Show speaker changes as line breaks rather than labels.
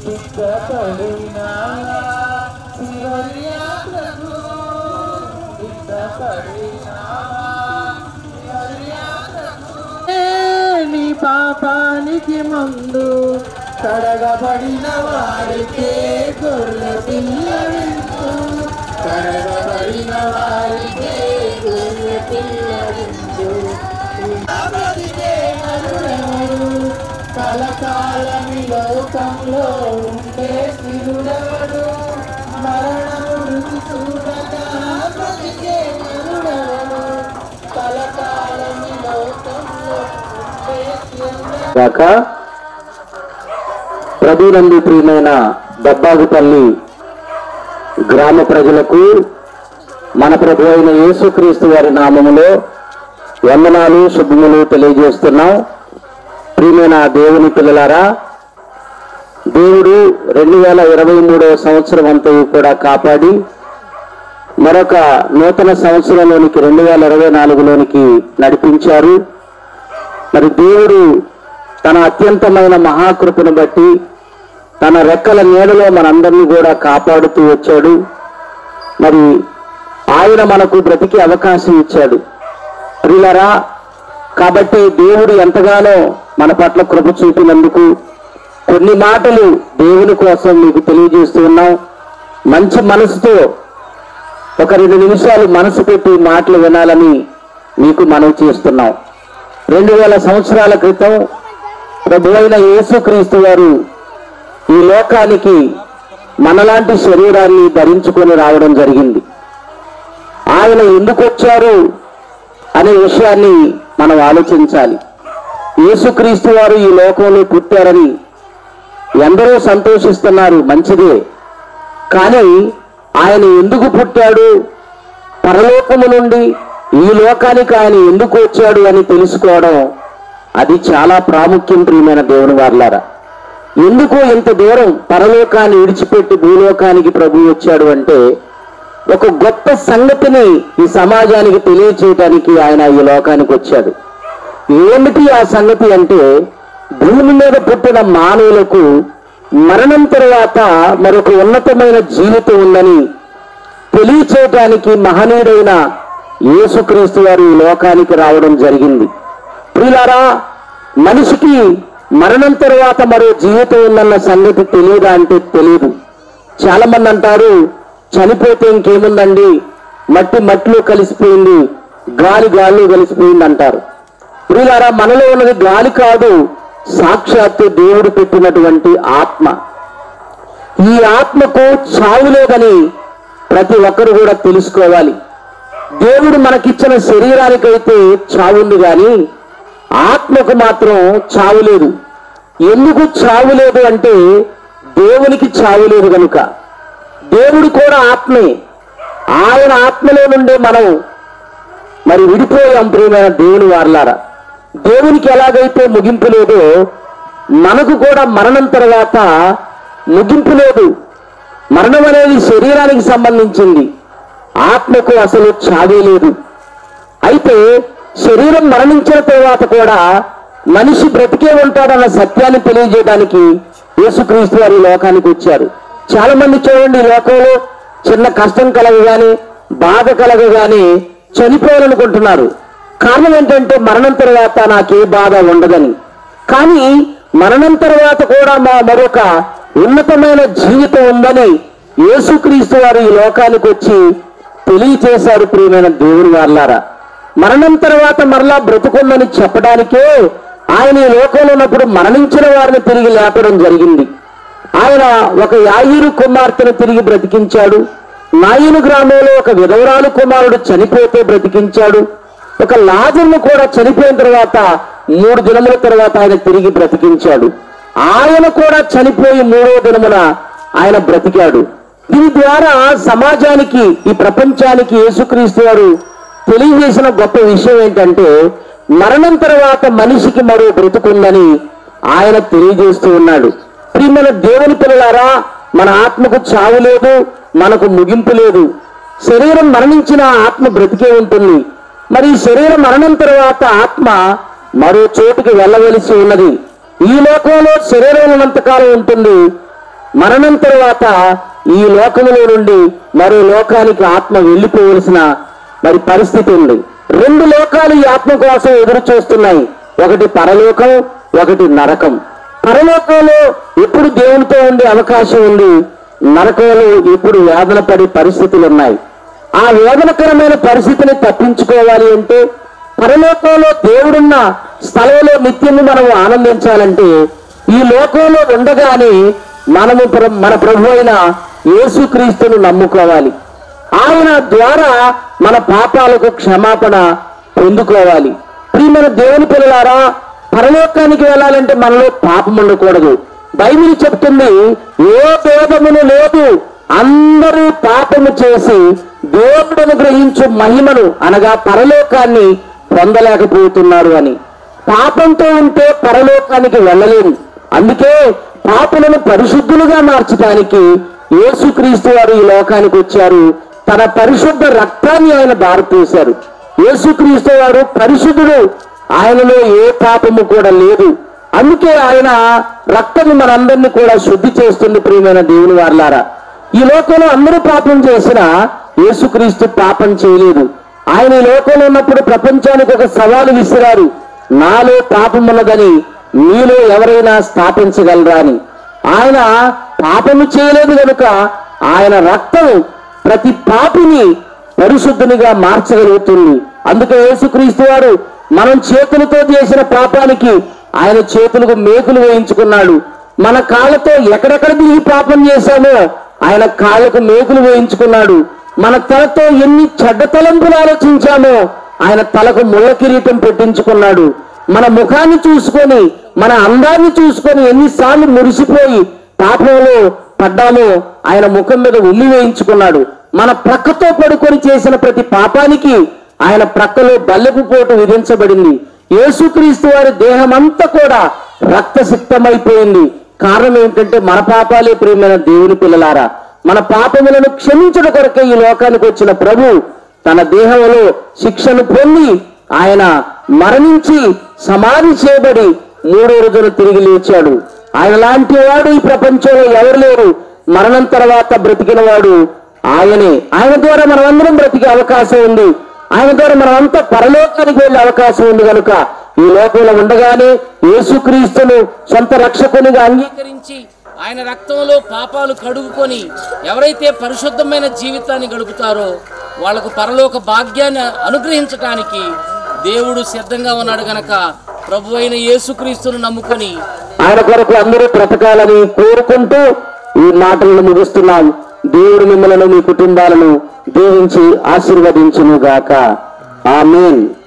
సిద్ధపడినా చివరి యాత్రకు సిద్ధపడినా చివరి యాత్రకు నీ పాపానికి ముందు కడగబడిన వారికే గొర్రె పిల్లవించు కడగబడిన వారికే గొర్రె పిల్లవించు బ్రతికే నరుడెవడు కలకాలమి లోకంలో ఉండే స్థిరుడెవడు మరణము రుచి చూడక బ్రతికే నరుడెవడు కలకాలమి లోకంలో ఉండే స్థిరుడెవడు
గాక ప్రభునందు ప్రియమైన దబ్బాగుపల్లి గ్రామ ప్రజలకు మన ప్రభు అయిన యేసుక్రీస్తు వారి నామములో వందనాలు శుభములు తెలియజేస్తున్నాం ప్రియమైన దేవుని పిల్లలారా దేవుడు రెండు వేల ఇరవై మూడవ సంవత్సరం అంతా కూడా కాపాడి మరొక నూతన సంవత్సరంలోనికి రెండు వేల ఇరవై నాలుగులోనికి నడిపించారు మరి దేవుడు తన అత్యంతమైన మహాకృపను బట్టి తన రెక్కల నీడలో మనందరినీ కూడా కాపాడుతూ వచ్చాడు మరి ఆయన మనకు బ్రతికే అవకాశం ఇచ్చాడు ప్రియులరా కాబట్టి దేవుడు ఎంతగానో మన పట్ల కృప చూపినందుకు కొన్ని మాటలు దేవుని కోసం మీకు తెలియజేస్తూ ఉన్నాం మంచి మనసుతో ఒక రెండు నిమిషాలు మనసు పెట్టి మాటలు వినాలని మీకు మనవి చేస్తున్నాం రెండు వేల సంవత్సరాల క్రితం ప్రభు అయిన యేసుక్రీస్తు వారు ఈ లోకానికి మనలాంటి శరీరాన్ని ధరించుకొని రావడం జరిగింది ఆయన ఎందుకు వచ్చారు అనే విషయాన్ని మనం ఆలోచించాలి యేసుక్రీస్తు వారు ఈ లోకంలో పుట్టారని ఎందరో సంతోషిస్తున్నారు మంచిదే కానీ ఆయన ఎందుకు పుట్టాడు పరలోకము నుండి ఈ లోకానికి ఆయన ఎందుకు వచ్చాడు అని తెలుసుకోవడం అది చాలా ప్రాముఖ్యం ప్రియమైన దేవుని వార్లారా ఎందుకు ఇంత దూరం పరలోకాన్ని విడిచిపెట్టి భూలోకానికి ప్రభు వచ్చాడు అంటే ఒక గొప్ప సంగతిని ఈ సమాజానికి తెలియచేయటానికి ఆయన ఈ లోకానికి వచ్చాడు ఏమిటి ఆ సంగతి అంటే భూమి మీద పుట్టిన మానవులకు మరణం తర్వాత మరొక ఉన్నతమైన జీవితం ఉందని తెలియచేయటానికి మహనీయుడైన యేసుక్రీస్తు వారు ఈ లోకానికి రావడం జరిగింది ప్రియులారా మనిషికి మరణం తర్వాత మరో జీవితం ఉందన్న సంగతి తెలియదా అంటే తెలియదు చాలా మంది అంటారు చనిపోతే ఇంకేముందండి మట్టి మట్టిలో కలిసిపోయింది గాలి గాలిలో కలిసిపోయింది అంటారు ప్రియులారా మనలో ఉన్నది గాలి కాదు సాక్షాత్తు దేవుడు పెట్టినటువంటి ఆత్మ ఈ ఆత్మకు చావు లేదని ప్రతి ఒక్కరు కూడా తెలుసుకోవాలి దేవుడు మనకిచ్చిన శరీరానికైతే చావుంది కానీ ఆత్మకు మాత్రం చావు లేదు ఎందుకు చావు లేదు అంటే దేవునికి చావు లేదు కనుక దేవుడు కూడా ఆత్మే ఆయన ఆత్మలో నుండే మనం మరి విడిపోయాం ప్రియమైన దేవుని వారలారా దేవునికి ఎలాగైతే ముగింపు లేదో మనకు కూడా మరణం తర్వాత ముగింపు లేదు మరణం అనేది శరీరానికి సంబంధించింది ఆత్మకు అసలు చావే లేదు అయితే శరీరం మరణించిన తర్వాత కూడా మనిషి బ్రతికే ఉంటాడన్న సత్యాన్ని తెలియజేయడానికి యేసుక్రీస్తు వారి ఈ లోకానికి వచ్చారు చాలా మంది చూడండి ఈ లోకంలో చిన్న కష్టం కలగగానే బాధ కలగగానే చనిపోవాలనుకుంటున్నారు కారణం ఏంటంటే మరణం తర్వాత నాకే బాధ ఉండదని కానీ మరణం తర్వాత కూడా మా మరొక ఉన్నతమైన జీవితం ఉందని యేసుక్రీస్తు వారు ఈ లోకానికి వచ్చి తెలియచేశారు ప్రియమైన దేవుని వార్లారా మరణం తర్వాత మరలా బ్రతుకుందని చెప్పడానికే ఆయన ఈ లోకంలో ఉన్నప్పుడు మరణించిన వారిని తిరిగి లేపడం జరిగింది ఆయన ఒక యాయిరు కుమార్తెను తిరిగి బ్రతికించాడు నాయును గ్రామంలో ఒక విధవరాలు కుమారుడు చనిపోతే బ్రతికించాడు ఒక లాజర్ను కూడా చనిపోయిన తర్వాత మూడు దినముల తర్వాత ఆయన తిరిగి బ్రతికించాడు ఆయన కూడా చనిపోయి మూడో దినమున ఆయన బ్రతికాడు దీని ద్వారా సమాజానికి ఈ ప్రపంచానికి యేసుక్రీస్తు వారు తెలియజేసిన గొప్ప విషయం ఏంటంటే మరణం తర్వాత మనిషికి మరో బ్రతుకుందని ఆయన తెలియజేస్తూ ఉన్నాడు ప్రియమైన దేవుని పిల్లలారా మన ఆత్మకు చావు లేదు మనకు ముగింపు లేదు శరీరం మరణించిన ఆత్మ బ్రతికే ఉంటుంది మరి ఈ శరీరం మరణం తర్వాత ఆత్మ మరో చోటుకి వెళ్ళవలసి ఉన్నది ఈ లోకంలో శరీరం ఉన్నంతకాలం ఉంటుంది మరణం తర్వాత ఈ లోకములో నుండి మరో లోకానికి ఆత్మ వెళ్ళిపోవలసిన మరి పరిస్థితి ఉంది రెండు లోకాలు ఈ ఆత్మ కోసం ఎదురు చూస్తున్నాయి ఒకటి పరలోకం ఒకటి నరకం పరలోకంలో ఎప్పుడు దేవునితో ఉండే అవకాశం ఉంది నరకంలో ఎప్పుడు వేదన పడే పరిస్థితులు ఉన్నాయి ఆ వేదనకరమైన పరిస్థితిని తప్పించుకోవాలి అంటే పరలోకంలో దేవుడున్న స్థలంలో నిత్యము మనం ఆనందించాలంటే ఈ లోకంలో ఉండగానే మనము ప్ర- మన ప్రభు అయిన యేసుక్రీస్తును నమ్ముకోవాలి ఆయన ద్వారా మన పాపాలకు క్షమాపణ పొందుకోవాలి ప్రియమైన దేవుని పిల్లలారా పరలోకానికి వెళ్ళాలంటే మనలో పాపం ఉండకూడదు బైబిల్ చెప్తుంది ఏ భేదమును లేదు అందరూ పాపము చేసి దేవుడును గ్రహించు మహిమను అనగా పరలోకాన్ని పొందలేకపోతున్నారు అని పాపంతో ఉంటే పరలోకానికి వెళ్ళలేము అందుకే పాపులను పరిశుద్ధులుగా మార్చడానికి యేసుక్రీస్తు వారు ఈ లోకానికి వచ్చారు తన పరిశుద్ధ రక్తాన్ని ఆయన దారితీశారు యేసుక్రీస్తు వారు పరిశుద్ధుడు ఆయనలో ఏ పాపము కూడా లేదు అందుకే ఆయన రక్తము మనందరినీ కూడా శుద్ధి చేస్తుంది ప్రియమైన దేవుని వార్లారా ఈ లోకంలో అందరూ పాపం చేసినా యేసుక్రీస్తు పాపం చేయలేదు ఆయన ఈ లోకంలో ఉన్నప్పుడు ప్రపంచానికి ఒక సవాలు విసిరారు నాలో పాపం ఉన్నదని మీలో ఎవరైనా స్థాపించగలరా అని ఆయన పాపము చేయలేదు కనుక ఆయన రక్తం ప్రతి పాపిని పరిశుద్ధునిగా మార్చగలుగుతుంది అందుకే యేసుక్రీస్తు వారు మనం చేతులతో చేసిన పాపానికి ఆయన చేతులకు మేకులు వేయించుకున్నాడు మన కాళ్ళతో ఎక్కడెక్కడ దిగి పాపం చేశామో ఆయన కాళ్ళకు మేకులు వేయించుకున్నాడు మన తలతో ఎన్ని చెడ్డ తలంపులు ఆలోచించామో ఆయన తలకు ముళ్ళ కిరీటం పెట్టించుకున్నాడు మన ముఖాన్ని చూసుకొని మన అందాన్ని చూసుకొని ఎన్నిసార్లు మురిసిపోయి పాపంలో పడ్డామో ఆయన ముఖం మీద ఉమ్మి వేయించుకున్నాడు మన ప్రక్కతో పడుకొని చేసిన ప్రతి పాపానికి ఆయన ప్రక్కలో బల్లెపు పోటు విధించబడింది యేసుక్రీస్తు వారి దేహం అంతా కూడా రక్తసిక్తమైపోయింది కారణం ఏంటంటే మన పాపాలే ప్రియమైన దేవుని పిల్లలారా మన పాపములను క్షమించడం కొరకే ఈ లోకానికి వచ్చిన ప్రభు తన దేహంలో శిక్షను పొంది ఆయన మరణించి సమాధి చేయబడి మూడో రోజున తిరిగి లేచాడు ఆయన లాంటి వాడు ఈ ప్రపంచంలో ఎవరు లేరు మరణం తర్వాత బ్రతికిన వాడు ఆయనే ఆయన ద్వారా మనమందరం బ్రతికే అవకాశం ఉంది ఆయన ద్వారా మనమంతా పరలోకానికి వెళ్ళే అవకాశం ఉంది కనుక ఈ లోకంలో ఉండగానే యేసుక్రీస్తును సొంత రక్షకునిగా అంగీకరించి
ఆయన రక్తంలో పాపాలు కడుగుకొని ఎవరైతే పరిశుద్ధమైన జీవితాన్ని గడుపుతారో వాళ్లకు పరలోక భాగ్యాన్ని అనుగ్రహించటానికి దేవుడు సిద్ధంగా ఉన్నాడు గనక ప్రభు అయిన యేసుక్రీస్తును నమ్ముకొని
ఆయన కొరకు అందరూ బ్రతకాలని కోరుకుంటూ ఈ మాటలను ముగిస్తున్నాం దేవుడు మిమ్మలను మీ కుటుంబాలను దీవించి ఆశీర్వదించును గాక ఆమేన్